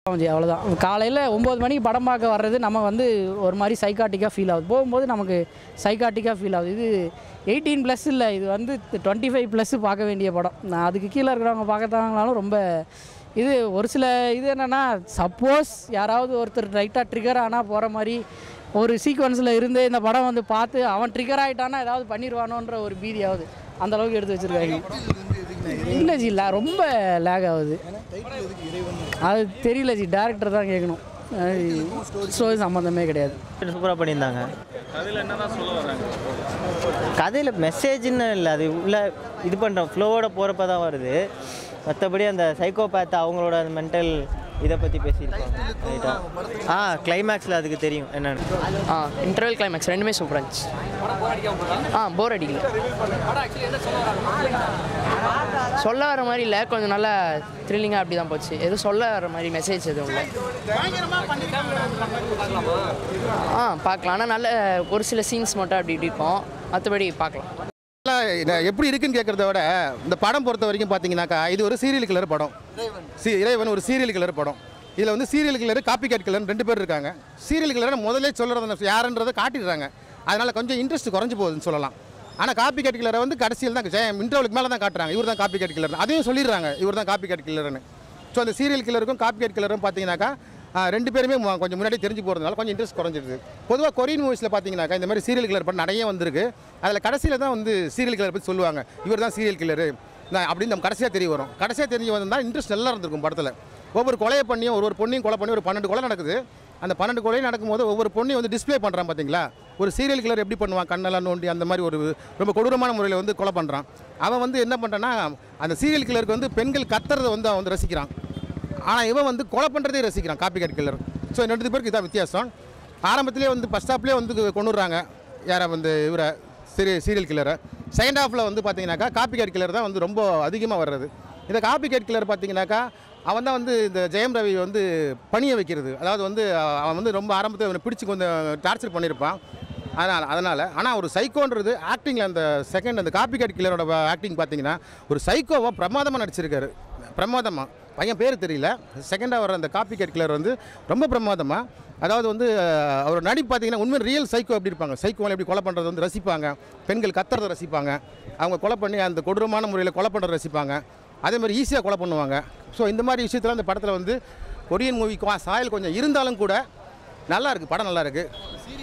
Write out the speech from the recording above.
G அவ்வளோதான் காலையில் ஒம்பது மணிக்கு படம் பார்க்க வர்றது நம்ம வந்து ஒரு மாதிரி சைக்காட்டிக்காக ஃபீல் ஆகுது போகும்போது நமக்கு சைக்காட்டிக்காக ஃபீல் ஆகுது இது எயிட்டீன் ப்ளஸ் இல்லை இது வந்து டுவெண்ட்டி ஃபைவ் ப்ளஸ் பார்க்க வேண்டிய படம் நான் அதுக்கு கீழே இருக்கிறவங்க பார்க்கத்தாங்கனாலும் ரொம்ப இது ஒரு சில இது என்னென்னா சப்போஸ் யாராவது ஒருத்தர் ரைட்டாக ட்ரிகர் ஆனால் போகிற மாதிரி ஒரு சீக்வன்ஸில் இருந்து இந்த படம் வந்து பார்த்து அவன் ட்ரிகர் ஆகிட்டானா ஏதாவது பண்ணிடுவானோன்ற ஒரு பீதியாவது அந்த அளவுக்கு எடுத்து வச்சுருக்காங்க இல்லை ஜி லே ரொம்ப லேக் ஆகுது அது தெரியல ஜி டேரக்டர் தான் கேட்கணும் ஸ்டோரி சம்மந்தமே கிடையாது சூப்பராக பண்ணியிருந்தாங்க கதையில் மெசேஜ்னு இல்லை அது உள்ள இது பண்ணுறோம் ஃப்ளோவோட போகிறப்ப தான் வருது மற்றபடி அந்த சைக்கோபேத் அவங்களோட அந்த மென்டல் இதை பற்றி பேசியிருப்பாங்க ரைட்டாக ஆ கிளைமேக்ஸில் அதுக்கு தெரியும் என்னென்னு ஆ இன்டர்வல் கிளைமேக்ஸ் ரெண்டுமே சூப்பராக இருந்துச்சு ஆ போர் அடிக்கல சொல்ல வர மாதிரி இல்லை கொஞ்சம் நல்லா த்ரில்லிங்காக அப்படி தான் போச்சு எதுவும் சொல்ல வர மாதிரி மெசேஜ் எதுவும் இல்லை ஆ பார்க்கலாம் ஆனால் நல்ல ஒரு சில சீன்ஸ் மட்டும் அப்படி இப்படி இருக்கும் மற்றபடி பார்க்கலாம் நான் எப்படி இருக்குன்னு கேட்குறத விட இந்த படம் பொறுத்த வரைக்கும் பார்த்தீங்கன்னாக்கா இது ஒரு சீரியல் கிளர் படம் சி இறைவன் ஒரு சீரியல் கிளர் படம் இதில் வந்து serial killer copycat killer ரெண்டு பேர் இருக்காங்க சீரியல் கிளர் முதல்ல சொல்கிறத யாருன்றதை காட்டிடுறாங்க அதனால் கொஞ்சம் இன்ட்ரெஸ்ட் குறைஞ்சு போகுதுன்னு சொல்லலாம் ஆனால் காப்பி கேட் கிளரை வந்து கடைசியில் தான் ஜெயம் இன்டர்வலுக்கு மேலே தான் காட்டுறாங்க இவர் தான் காப்பி கேட் கிளர் அதையும் சொல்லிடுறாங்க இவர் தான் காப்பி கேட் கிளர்னு ஸோ அந்த சீரியல் கிளருக்கும் காப்பி கேட் கிளரும் பார்த்தீங்கன்னாக்கா ஆ, ரெண்டு பேருமே மு- கொஞ்சம் முன்னாடி தெரிஞ்சு போகிறதுனால கொஞ்சம் இன்ட்ரெஸ்ட் குறைஞ்சிருது பொதுவாக கொரியன் மூவிஸில் பார்த்தீங்கன்னாக்கா இந்த மாதிரி சீரியல் கிளர் படம் நிறைய வந்திருக்கு அதில் கடைசியில் தான் வந்து சீரியல் கிளர் பற்றி சொல்லுவாங்க இவர் தான் சீரியல் கில்லரு நான் அப்படின்னு நம்ம கடைசியாக தெரிய வரும் கடைசியாக தெரிஞ்சு வந்தால் இன்ட்ரெஸ்ட் நல்லா இருந்திருக்கும் படத்தில் ஒவ்வொரு கொலையை பண்ணியும் ஒரு ஒரு பொண்ணையும் கொலை பண்ணி ஒரு பன்னெண்டு கொலை நடக்குது அந்த பன்னெண்டு கொலையும் நடக்கும்போது ஒவ்வொரு பொண்ணையும் வந்து டிஸ்ப்ளே பண்ணுறான் பார்த்தீங்களா ஒரு சீரியல் கில்லர் எப்படி பண்ணுவான் கண்ணெல்லாம் நோண்டி அந்த மாதிரி ஒரு ரொம்ப கொடூரமான முறையில் வந்து கொலை பண்ணுறான் அவன் வந்து என்ன பண்ணுறான்னா அந்த சீரியல் கில்லருக்கு வந்து பெண்கள் கத்துறதை வந்து அவன் வந்து ரசிக்கிறான் ஆனால் இவன் வந்து கொலை பண்ணுறதே ரசிக்கிறான் காப்பி கேட் கில்லர் ஸோ ரெண்டு பேருக்கு இதான் வித்தியாசம் ஆரம்பத்திலே வந்து ஃபஸ்ட் ஹாப்லேயே வந்து கொண்டுடுறாங்க யாரை வந்து இவரை சீரி சீரியல் கில்லரை செகண்ட் ஹாஃபில் வந்து பார்த்தீங்கன்னாக்கா காப்பி கேட் கில்லர் தான் வந்து ரொம்ப அதிகமாக வர்றது இந்த காப்பி கேட் கில்லர் பார்த்தீங்கன்னாக்கா அவன் தான் வந்து இந்த ஜெயம் ரவி வந்து பணிய வைக்கிறது அதாவது வந்து அஹ், அவன் வந்து ரொம்ப ஆரம்பத்தில் அவனை பிடிச்சி கொஞ்சம் டார்ச்சர் பண்ணியிருப்பான் அதனால் அதனால் ஆனால் ஒரு சைக்கோன்றது ஆக்டிங்கில் அந்த செகண்ட் அந்த காப்பி கேட் கில்லரோட ஆக்டிங் பார்த்தீங்கன்னா ஒரு சைக்கோவை பிரமாதமாக நடிச்சிருக்காரு பிரமாதமாக பையன் பேர் தெரியல செகண்டாக வர அந்த காப்பி கேட் கில்லர் வந்து ரொம்ப பிரமாதமாக அதாவது வந்து அஹ், அவர் நடிப்பு பார்த்தீங்கன்னா உண்மை ரியல் சைக்கோ எப்படி இருப்பாங்க சைக்கோவில் எப்படி கொலை பண்ணுறது வந்து ரசிப்பாங்க பெண்கள் கத்துறதை ரசிப்பாங்க அவங்க கொலை பண்ணி அந்த கொடூரமான முறையில் கொலை பண்ணுறதை ரசிப்பாங்க அதே மாதிரி ஈஸியாக கொலை பண்ணுவாங்க ஸோ இந்த மாதிரி விஷயத்தில் அந்த படத்தில் வந்து கொரியன் மூவி சாயல் கொஞ்சம் இருந்தாலும் கூட நல்லா இருக்குது படம் நல்லா இருக்குது